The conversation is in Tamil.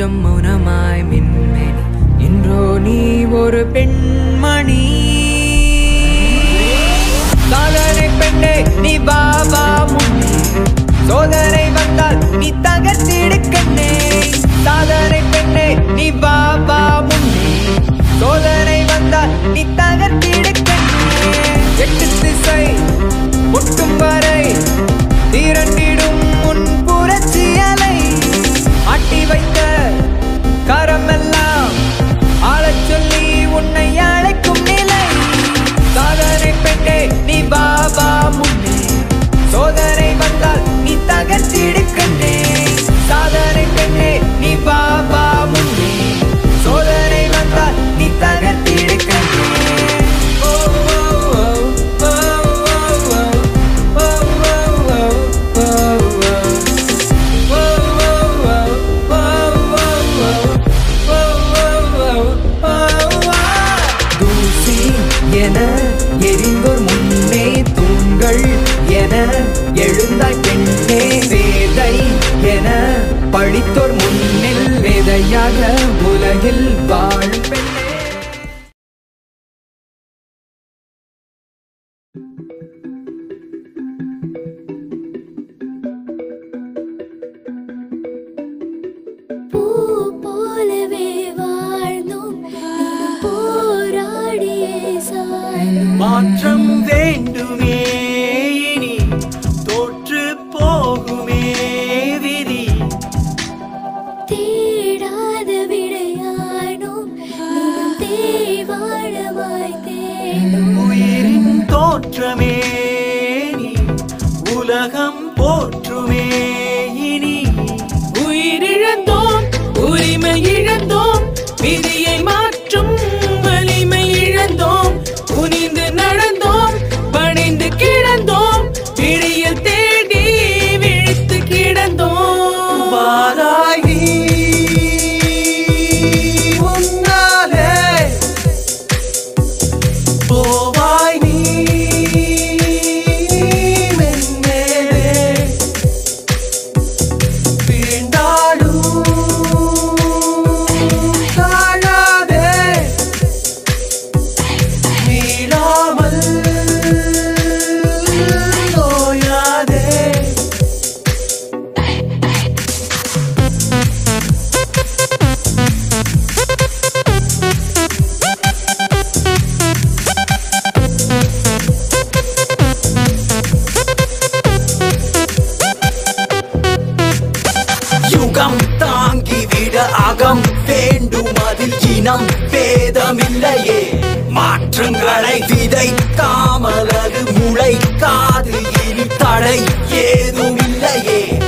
கொஞ்சம் மௌனமாய் மின்மேனி இன்றோ நீ ஒரு பெண்மணி சாதனை பெண்ணே நீ பாபா முன்னே சோதனை வந்தால் நீ தகர்த்திடு கண்ணே சாதனை பெண்ணே நீ பாபா முன்னே சோதனை வந்தால் நீ தகர்த்திடு கண்ணே எட்டு திசை முட்டும் வரை திரண்டிடும் உன் புரட்சி அலை ஆட்டி வைத்த கரமெல்லாம் ஆளச் சொல்லி உன்னை அழைக்கும் நிலை சாதனை பெண்ணே நீ பாபா முன்னே சோதனை வந்தால் நீ தகர்த்திடு கண்ணே சாதனை பெண்ணே நீ பாபா முன்னே சோதனை வந்தால் நீ தகர்த்திடு கண்ணே ஓ, ஓ, ஓ, ஓ, ஓ, ஓ, ஓ, ஓ, ஓ, ஓ. தூசி என எரிந்தோர் முன்னே தூண்கள் என எழுந்தாய் பெண்ணே வேதை என பழித்தோர் முன்னில் வேதையாக உலகில் வாழும் பெண்ணே பூ போலவே வாழ்ந்தோம் நீயும் போராடியே சாய்ந்தோம் மாற்றம் வேண்டுமே இனி தோற்று போகுமே விதி தேடாத விடையானோம் நீயும் தேவாழமாய் தேடும் உயிரின் தோற்றமே நீ உலகம் போற்றுமே இனி உயிரிழந்தோம் உரிமை இழந்தோம் விதியை மாற்றும் வலிமை இழந்தோம் குனிந்து நடந்தோம் பணிந்து கிடந்தோம் விடியல் தேடி விழித்து கிடந்தோம் வாராய் நீ உன்னாலே போவாய் நீ மென்மேலே வீழ்ந்தாலும் தாழாதே மீளாமல் நோயாதே யுகம் தாங்கிவிட அகம் வேண்டும் அதில் இனம் பேதமில்லையே மாற்றங்களை விதைக்காமல் அது முளைக்காது இனி தடை ஏதுமில்லையே